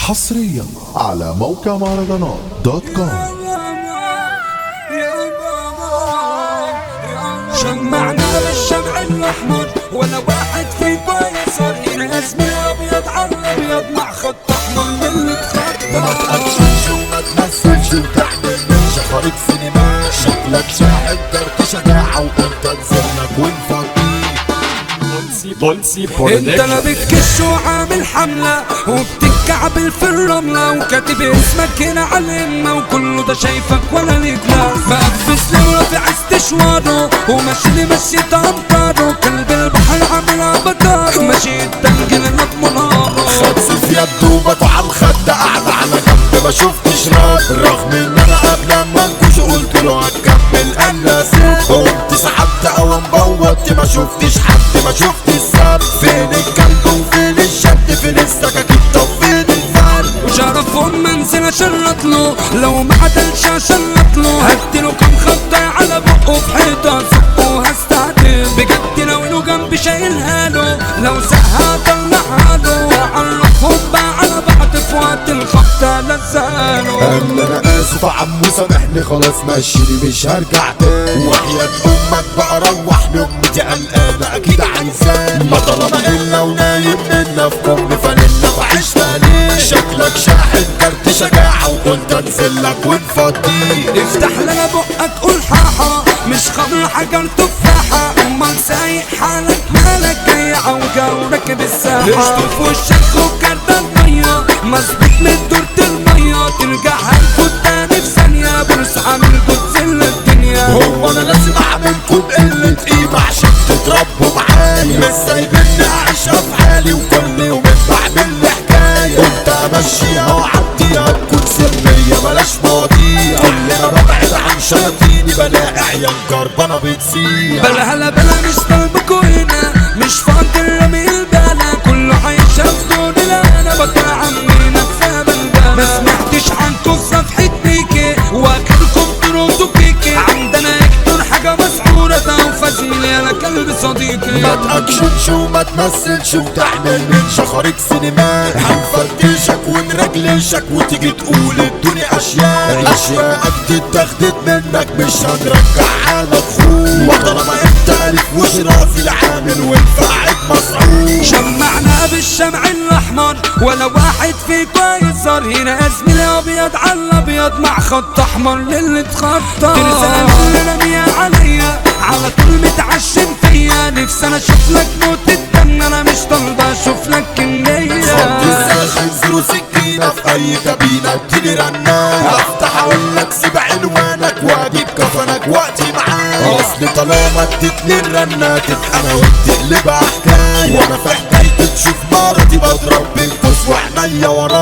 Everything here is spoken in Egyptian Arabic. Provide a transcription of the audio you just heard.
حصريا على موقع مهرجانات دوت كوم شمعنا بالشمع الاحمر ولا واحد في يسار هنا اسمي ابيض على الابيض مع خط احمر من اللي ما اتخطى تأكشنش وما تمثلش وتعمل من شخاريط سينما شكلك شاهد درت شجاعة وقلت انزلك ونفضيك بولسي انت لا بتكش وعامل حملة وبتتكعبل في الرملة وكاتب اسمك هنا على الامة وكله ده شايفك ولا ليك لا مقفز لي ورافع استشواره وماشي لي مشيت امطاره كلب البحر عامل ابطاره ماشي الدنج لنا بمناره خمسة في يد وبطو على الخد قاعد على جنب ما شفتش رد رغم ان انا قبل ما انكش قلت له هتكمل انا سبت قمت سحبت او مبوط ما شفتش حد ما شفتش سب فين الكلب وفين الشد فين السكاكين طب فين الفرد وشرفهم منزل اشرط له لو ما عدلش اشرط له هديله كام خبطة على بقه في حيطة زقه هستعدل بجد لو انه جنبي شايلها له لو سقها طلعها له وعرفهم بقى على بعض في وقت الخبطة لزاله قال انا اسف يا عمو سامحني خلاص ماشيني مش هرجع تاني وحياة امك بقى روحني امتي قلقانة اكيد عايزاني ما طالما الا ونايم منا في كم فانلة وعشنا ليه شكلك شاحن كارت شجاعة وقلت انزل لك ونفضيك افتح لنا بقك قول حاحة مش خمر حجر تفاحة امال سايق حالك مالك جاي عوجة وراكب الساحة اشطف وشك وكارت المية مظبوط من دورة المية ترجع هنفوت تاني في ثانية بورس عامل بتزل الدنيا هو انا لازم اعملكم بقلة قيمة عشان تتربوا معايا مش سايبني اعيشها في حالي وكل يوم بعمل لي حكاية قلت امشيها واعديها تكون سرية بلاش مواضيع كلنا ببعد عن شياطيني بلاقي عيال جربانة بتصيح بلا هلا بلا مش طالبكوا هنا مش فاضل رمي البلا كله عايشة في دون لا انا بطلع عمينا في بلدنا ما سمعتش عنكم صفحة بيكي واكلكم تروتوا كيكي عندنا اكتر حاجة مسعورة ده وفزميلي انا كلب صديقي ما تأكشنش وما تمثلش وتعمل من شخرك سينمات هنفرتشك ونرجلشك وتيجي تقول الدنيا اشياء اشياء دي اتاخدت منك مش هنرجعها لك خوف وطالما انت الف وشرافي العامل والفاعل مسعود شمعنا بالشمع الاحمر ولا واحد فيكوا يظهر هنا زميلي ابيض على الابيض مع خط احمر للي اتخطى ترسم اللي رميها عليا على طول متعشم فيا نفسي انا اشوف لك موت الدم انا مش طالبه اشوف لك كميه ازاي خنزير وسكينة في اي كابينة اديني رنان افتح اقول لك سيب عنوانك واجيب كفنك وقتي معاك اصل طالما اديتني الرنة تبقى انا وبتقلبها حكاية وانا في حكايتي تشوف مرضي بضرب بالفوس وعينيا ورا